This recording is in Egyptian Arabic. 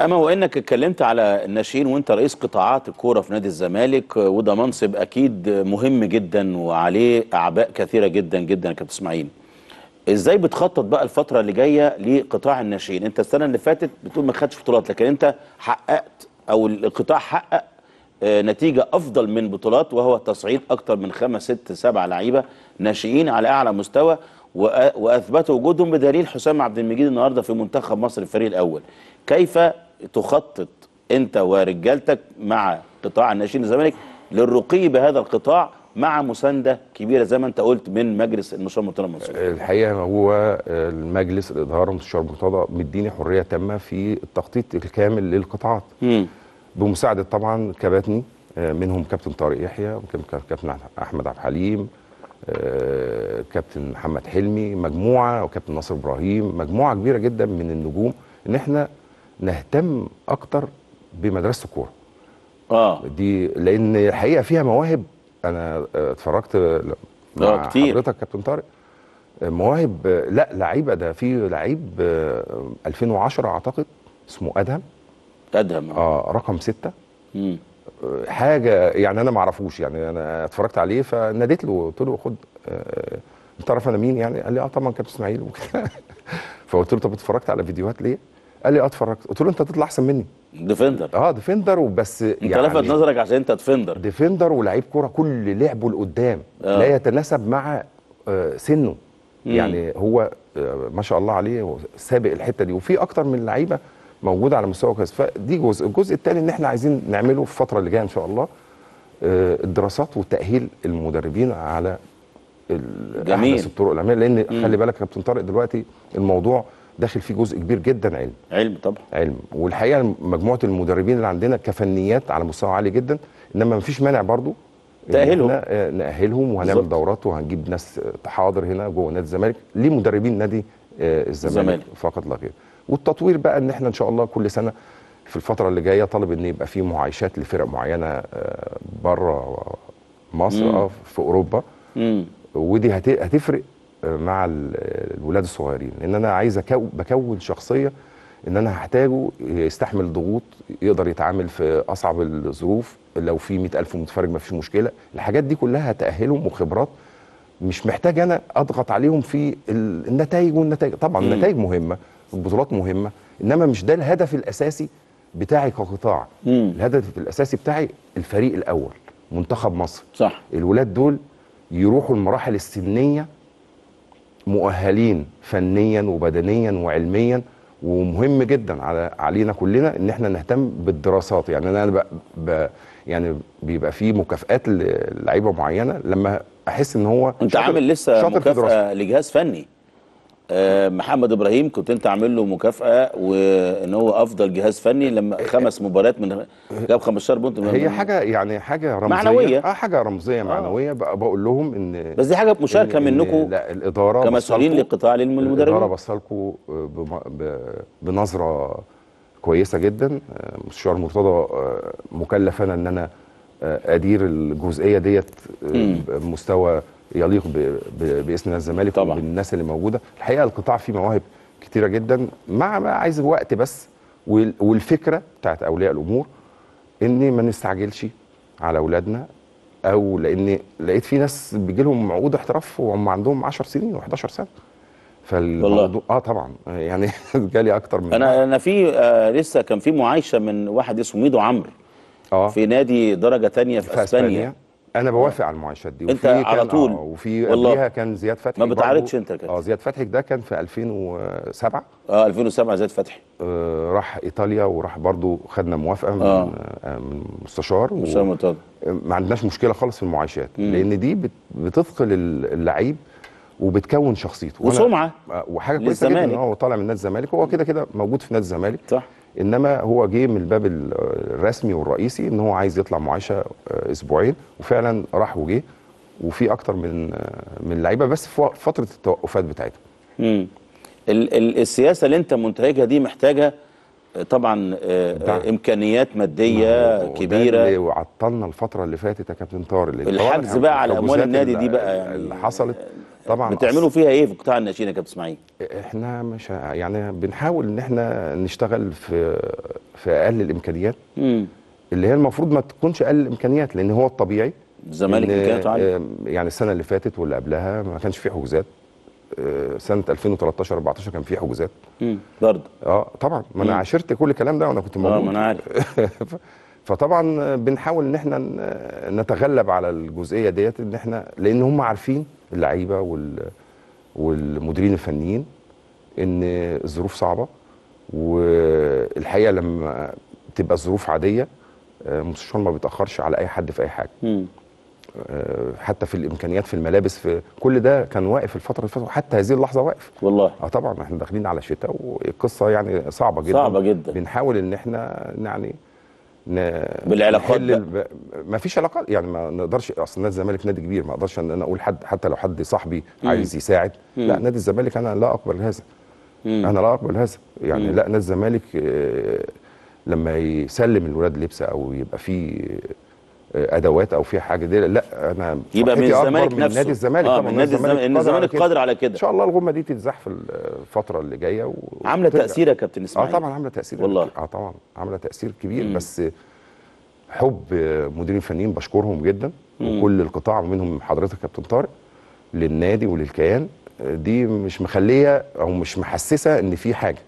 اما وانك اتكلمت على الناشئين وانت رئيس قطاعات الكوره في نادي الزمالك وده منصب اكيد مهم جدا وعليه اعباء كثيره جدا جدا يا كابتن اسماعيل ازاي بتخطط بقى الفتره اللي جايه لقطاع الناشئين انت السنه اللي فاتت بتقول ما خدتش بطولات لكن انت حققت او القطاع حقق آه، نتيجه افضل من بطولات وهو تصعيد اكتر من خمس ست سبع لعيبه ناشئين على اعلى مستوى وأ- واثبتوا وجودهم بدليل حسام عبد المجيد النهارده في منتخب مصر الفريق الاول كيف تخطط انت ورجالتك مع قطاع الناشئين الزمالك للرقي بهذا القطاع مع مسانده كبيره زي ما انت قلت من مجلس المشروع مرتضى منصور الحقيقه هو المجلس الاداره مستشار مرتضى مديني حريه تامه في التخطيط الكامل للقطاعات مم. بمساعده طبعا كباتني آه، منهم كابتن طارق يحيى وكابتن كابتن احمد عبد الحليم آه، كابتن محمد حلمي مجموعه وكابتن ناصر ابراهيم مجموعه كبيره جدا من النجوم ان احنا نهتم اكتر بمدرسه الكوره اه دي لان الحقيقه فيها مواهب انا آه، اتفرجت ل- آه، مع كتير. حضرتك كابتن طارق آه، مواهب آه، لا لعيبه ده في لعيب آه، 2010 اعتقد اسمه ادهم ادهم اه رقم ستة مم. آه، حاجه يعني انا ما اعرفوش يعني انا اتفرجت عليه فناديت له قلت له خد آه، انت تعرف انا مين يعني قال لي اه طبعا كابتن اسماعيل وكده فقلت له طب اتفرجت على فيديوهات ليه قال لي اه اتفرجت قلت له انت هتطلع احسن مني ديفندر اه ديفندر وبس انت لفت نظرك عشان انت ديفندر ديفندر ولعيب كوره كل لعبه لقدام آه. لا يتناسب مع آه، سنه مم. يعني هو آه، ما شاء الله عليه هو سابق الحته دي وفي اكتر من لعيبه موجوده على مستوى كويس فدي جزء الجزء الثاني ان احنا عايزين نعمله في الفتره اللي جايه ان شاء الله آه، الدراسات وتاهيل المدربين على ال- جميل. احدث الطرق العلميه لان مم. خلي بالك يا كابتن طارق دلوقتي الموضوع داخل فيه جزء كبير جدا علم علم طبعا علم والحقيقه مجموعه المدربين اللي عندنا كفنيات على مستوى عالي جدا انما مفيش مانع برضو إن تأهلهم. إحنا، آه، نأهلهم وهنعمل بالظبط. دورات وهنجيب ناس آه، تحاضر هنا جوه نادي الزمالك لمدربين نادي آه، الزمالك الزمالك. فقط لا غير والتطوير بقى ان احنا ان شاء الله كل سنه في الفتره اللي جايه طالب ان يبقى في معايشات لفرق معينه بره مصر مم. اه في اوروبا مم. ودي هت- هتفرق آه، مع ال- الولاد الصغيرين لان انا عايز أكو بكون شخصيه ان انا هحتاجه يستحمل ضغوط يقدر يتعامل في اصعب الظروف لو في مئة ألف متفرج ما فيش مشكله الحاجات دي كلها هتاهلهم وخبرات مش محتاج انا اضغط عليهم في ال- النتائج والنتائج طبعا مم. النتائج مهمه البطولات مهمه انما مش ده الهدف الاساسي بتاعي كقطاع مم. الهدف الاساسي بتاعي الفريق الاول منتخب مصر صح الولاد دول يروحوا المراحل السنيه مؤهلين فنيا وبدنيا وعلميا ومهم جدا على علينا كلنا ان احنا نهتم بالدراسات يعني انا ب... ب... يعني بيبقى في مكافآت للعيبه معينه لما احس ان هو انت شاطر- عامل لسه شاطر في دراسته. مكافاه لجهاز فني آه محمد ابراهيم كنت انت عامل له مكافاه وان هو افضل جهاز فني لما خمس مباريات من جاب 15 بونت من هي حاجه يعني حاجه رمزيه معنوية. اه حاجه رمزيه معنويه بقى بقول لهم ان بس دي حاجه مشاركه إن- إن منكم لا الاداره كمسؤولين بصلكوا- لقطاع الاداره المدربين بصلكوا بم- ب- بنظره كويسه جدا آه، مستشار مرتضى آه، مكلف انا ان انا آه، ادير الجزئيه ديت آه، مم. بمستوى يليق ب- ب- باسم نادي الزمالك طبعا. وبالناس اللي موجوده الحقيقه القطاع فيه مواهب كتيره جدا مع ما عايز وقت بس وال- والفكره بتاعت اولياء الامور ان ما نستعجلش على اولادنا او لان لقيت في ناس بيجي لهم عقود احتراف وهم عندهم 10 سنين و11 سنه فالموضوع اه طبعا يعني جالي اكتر من انا انا في آه لسه كان في معايشه من واحد اسمه ميدو عمرو اه في نادي درجه تانية في, في اسبانيا اسبانيا انا بوافق على المعايشات دي أنت وفي على كان- طول. آه وفي والله. قبليها كان زياد فتحي ما برضو. بتعارضش أنت كده. اه زياد فتحي ده كان في 2007 اه 2007 زياد فتحي آه راح ايطاليا وراح برضو خدنا موافقه من, آه. آه. من مستشار و- مش مرتضى ما عندناش مشكله خالص في المعايشات مم. لان دي بت- بتثقل اللعيب وبتكون شخصيته وأنا- وسمعه آه، وحاجه كويسه للزمالك. جدا ان هو طالع من نادي الزمالك هو كده كده موجود في نادي الزمالك صح انما هو جه من الباب ال- الرسمي والرئيسي ان هو عايز يطلع معاشه آه، اسبوعين وفعلا راح وجه وفي اكتر من آه، من لعيبه بس في وق- فتره التوقفات بتاعتهم امم ال ال السياسه اللي انت منتهجها دي محتاجه آه، طبعا آه، دعم. آه، امكانيات ماديه وده كبيره اللي عطلنا الفتره اللي فاتت يا كابتن طارق لأن الحجز طبعاً بقى على اموال الحجوزات النادي دي اللي- بقى يعني اللي حصلت طبعا بتعملوا فيها ايه في قطاع الناشئين يا كابتن اسماعيل؟ احنا مش ه- يعني بنحاول ان احنا نشتغل في في اقل الامكانيات مم. اللي هي المفروض ما تكونش اقل الامكانيات لان هو الطبيعي الزمالك إن- امكانياته عاليه آه، يعني السنه اللي فاتت واللي قبلها ما كانش في حجوزات آه، سنه 2013 14 كان في حجوزات مم. برضه اه طبعا ما انا مم. عاشرت كل الكلام ده وانا كنت موجود اه ما انا عارف ف- فطبعا بنحاول ان احنا ن- نتغلب على الجزئيه ديت ان احنا لان هم عارفين اللعيبه وال والمديرين الفنيين ان الظروف صعبه والحقيقه لما تبقى الظروف عاديه آه، مستشفى ما بيتاخرش على اي حد في اي حاجه مم. آه، حتى في الامكانيات في الملابس في كل ده كان واقف الفتره اللي فاتت وحتى هذه اللحظه واقف والله اه طبعا احنا داخلين على شتاء والقصه يعني صعبه جدا صعبة جدا. بنحاول ان احنا يعني ن... بالعلاقات نحل الب... ما فيش علاقات يعني ما نقدرش اصل نادي الزمالك نادي كبير ما اقدرش ان انا اقول حد حتى لو حد صاحبي عايز يساعد لا نادي الزمالك انا لا اقبل هذا مم. انا لا اقبل هذا يعني مم. لا نادي الزمالك آه، لما يسلم الولاد لبس او يبقى فيه آه، ادوات او في حاجه دي لا انا يبقى من فرحتي أكبر الزمالك من نفسه نادي الزمالك اه طبعا من نادي الزمالك ان قادر على الزمالك كده. قادر على ان كده شاء الله الغمه دي تتزاح في الفتره اللي جايه و... عامله وترجع. تاثير يا كابتن اه اسماعيل طبعا عامله تاثير والله. اه طبعا عامله تاثير كبير مم. بس حب مديرين فنيين بشكرهم جدا مم. وكل القطاع ومنهم حضرتك كابتن طارق للنادي وللكيان دي مش مخليه او مش محسسه ان في حاجه